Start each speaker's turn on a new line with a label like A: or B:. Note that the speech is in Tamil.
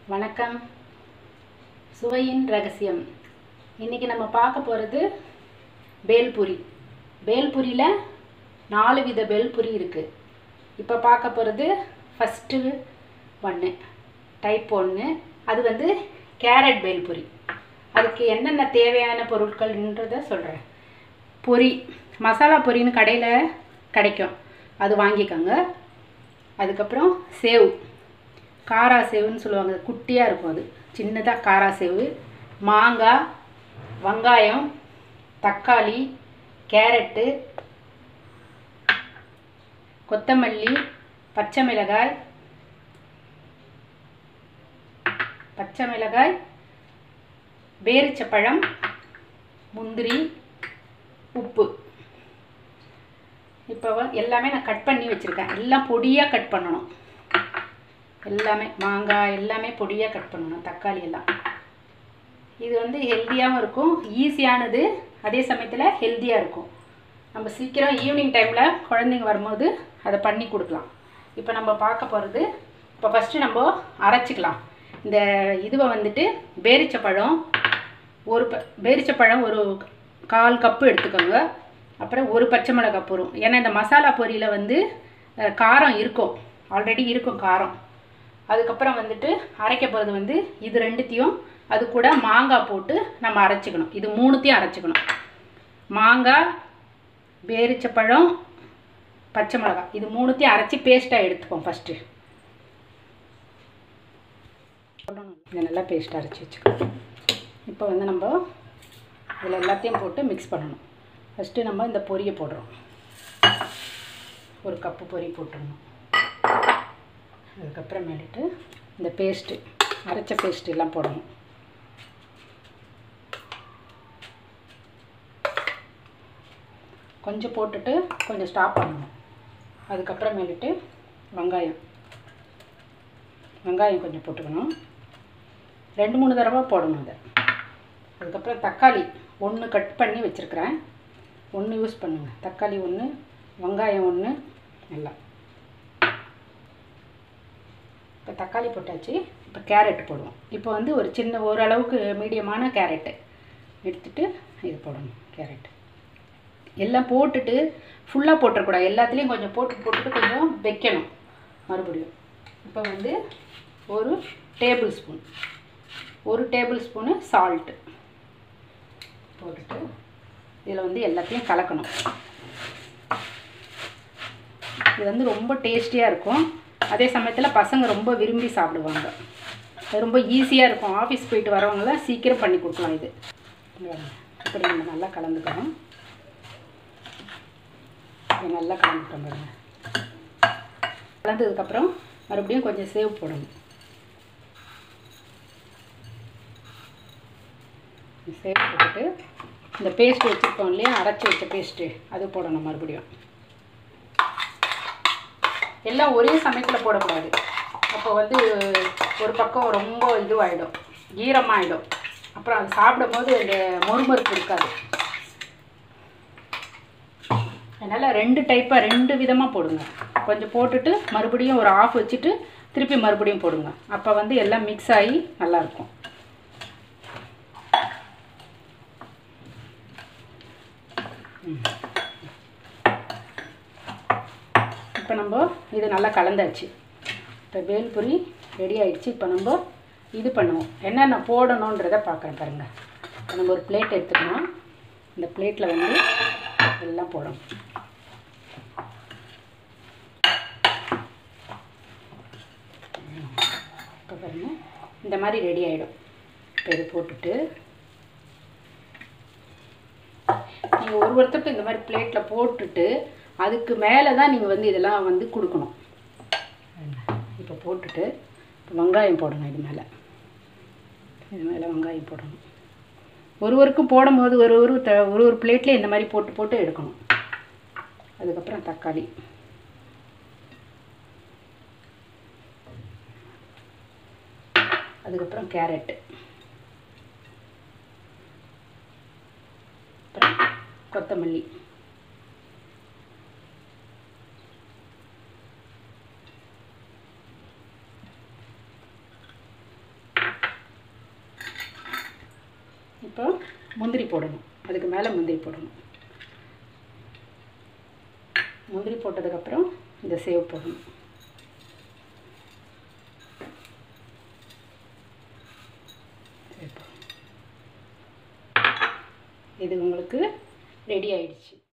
A: வணக்கம் சுவையின் ரகசியம் இன்றைக்கி நம்ம பார்க்க போகிறது பேல்புரி பேல்புரியில் நாலு வித பேல்புரி இருக்குது இப்போ பார்க்க போகிறது ஃபஸ்ட்டு ஒன்று டைப் ஒன்று அது வந்து கேரட் பேல்புரி அதுக்கு என்னென்ன தேவையான பொருட்கள்ன்றதை சொல்கிறேன் பொரி மசாலா பொரின்னு கடையில் கிடைக்கும் அது வாங்கிக்கோங்க அதுக்கப்புறம் சேவ் காரா சேவுன்னு சொல்லுவாங்க குட்டியாக இருக்கும் அது சின்னதாக காரா சேவு மாங்காய் வெங்காயம் தக்காளி கேரட்டு கொத்தமல்லி பச்சை மிளகாய் பச்சை மிளகாய் பேரிச்சப்பழம் முந்திரி உப்பு இப்போ எல்லாமே நான் கட் பண்ணி வச்சுருக்கேன் எல்லாம் பொடியாக கட் பண்ணணும் எல்லாமே மாங்காய் எல்லாமே பொடியாக கட் பண்ணணும் தக்காளி எல்லாம் இது வந்து ஹெல்த்தியாகவும் இருக்கும் ஈஸியானது அதே சமயத்தில் ஹெல்த்தியாக இருக்கும் நம்ம சீக்கிரம் ஈவினிங் டைமில் குழந்தைங்க வரும்போது அதை பண்ணி கொடுக்கலாம் இப்போ நம்ம பார்க்க போகிறது இப்போ ஃபஸ்ட்டு நம்ம அரைச்சிக்கலாம் இந்த இதுவை வந்துட்டு பேரிச்சப்பழம் ஒரு ப பேரிச்சப்பழம் ஒரு கால் கப்பு எடுத்துக்கோங்க அப்புறம் ஒரு பச்சை மிளகாய் போரும் ஏன்னா இந்த மசாலா பொரியில் வந்து அஹ், காரம் இருக்கும் ஆல்ரெடி இருக்கும் காரம் அதுக்கப்புறம் வந்துட்டு அரைக்க போகிறது வந்து இது ரெண்டுத்தையும் அது கூட மாங்காய் போட்டு நம்ம அரைச்சிக்கணும் இது மூணுத்தையும் அரைச்சிக்கணும் மாங்காய் பேரிச்சப்பழம் பச்சை மிளகாய் இது மூணுத்தையும் அரைச்சி பேஸ்ட்டாக எடுத்துப்போம் ஃபஸ்ட்டு இதை நல்லா பேஸ்ட்டாக அரைச்சி வச்சுக்கணும் இப்போ வந்து நம்ம இதில் எல்லாத்தையும் போட்டு மிக்ஸ் பண்ணணும் ஃபஸ்ட்டு நம்ம இந்த பொரியை போடுறோம் ஒரு கப்பு பொரி போட்டுடணும் அதுக்கப்புறமேட்டு இந்த பேஸ்ட்டு அரைச்ச பேஸ்ட் எல்லாம் போடணும் கொஞ்சம் போட்டுட்டு கொஞ்சம் ஸ்டாப் பண்ணணும் அதுக்கப்புறமேலிட்டு வெங்காயம் வெங்காயம் கொஞ்சம் போட்டுக்கணும் ரெண்டு மூணு தடவை போடணும் அதை அதுக்கப்புறம் தக்காளி ஒன்று கட் பண்ணி வச்சுருக்கிறேன் ஒன்று யூஸ் பண்ணுங்கள் தக்காளி ஒன்று வெங்காயம் ஒன்று எல்லாம் இப்போ தக்காளி போட்டாச்சு இப்போ கேரட் போடுவோம் இப்போ வந்து ஒரு சின்ன ஓரளவுக்கு மீடியமான கேரட்டு எடுத்துட்டு இது போடணும் கேரட் எல்லாம் போட்டுட்டு ஃபுல்லாக போட்டுறக்கூடாது எல்லாத்துலேயும் கொஞ்சம் போட்டு போட்டுட்டு கொஞ்சம் வைக்கணும் மறுபடியும் இப்போ வந்து ஒரு டேபிள் ஸ்பூன் ஒரு டேபிள் ஸ்பூனு சால்ட்டு போட்டுட்டு இதில் வந்து எல்லாத்தையும் கலக்கணும் இது வந்து ரொம்ப டேஸ்டியாக இருக்கும் அதே சமயத்தில் பசங்க ரொம்ப விரும்பி சாப்பிடுவாங்க அது ரொம்ப ஈஸியாக இருக்கும் ஆஃபீஸ் போயிட்டு வரவங்களாம் சீக்கிரம் பண்ணி கொடுக்கலாம் இது இங்க பாருங்க. இப்படி நம்ம நல்லா கலந்துக்கிறோம் இது நல்லா கலந்துக்கிறோம் பாருங்க கலந்ததுக்கப்புறம் மறுபடியும் கொஞ்சம் சேவ் போடணும் சேவ் போட்டுட்டு இந்த பேஸ்ட் வச்சுருக்கோம் இல்லையா அரைச்சி வச்ச பேஸ்ட்டு அது போடணும் மறுபடியும் எல்லாம் ஒரே சமயத்தில் போடக்கூடாது அப்போ வந்து ஒரு பக்கம் ரொம்ப இதுவாகிடும் ஈரமாகிடும் அப்புறம் அது சாப்பிடும்போது அந்த மொறுமொறுப்பு இருக்காது அதனால் ரெண்டு டைப்பாக ரெண்டு விதமாக போடுங்க கொஞ்சம் போட்டுட்டு மறுபடியும் ஒரு ஆஃப் வச்சுட்டு திருப்பி மறுபடியும் போடுங்க அப்போ வந்து எல்லாம் மிக்ஸ் ஆகி நல்லாயிருக்கும் இப்போ நம்ம இது நல்லா கலந்தாச்சு இப்போ பேல்புரி ரெடி ஆயிடுச்சு இப்போ நம்ம இது பண்ணுவோம் என்னென்ன போடணுன்றதை பார்க்குறேன் பாருங்கள் இப்போ நம்ம ஒரு பிளேட் எடுத்துக்கணும் இந்த பிளேட்டில் வந்து எல்லாம் போடணும் இப்போ பாருங்கள் இந்த மாதிரி ரெடி ஆகிடும் இப்போ இது போட்டுட்டு நீங்கள் ஒரு ஒருத்தருக்கு இந்த மாதிரி பிளேட்டில் போட்டுட்டு அதுக்கு மேலே தான் நீங்கள் வந்து இதெல்லாம் வந்து கொடுக்கணும் இப்போ போட்டுட்டு இப்போ வெங்காயம் போடணும் இது மேலே இது மேலே வெங்காயம் போடணும் ஒருவருக்கும் போடும்போது ஒரு ஒரு த ஒரு ஒரு பிளேட்லேயே இந்த மாதிரி போட்டு போட்டு எடுக்கணும் அதுக்கப்புறம் தக்காளி அதுக்கப்புறம் கேரட்டு அப்புறம் கொத்தமல்லி இப்போ முந்திரி போடணும் அதுக்கு மேலே முந்திரி போடணும் முந்திரி போட்டதுக்கப்புறம் இந்த சேவ் போடணும் சேவ் போடணும். இது உங்களுக்கு ரெடி ஆயிடுச்சு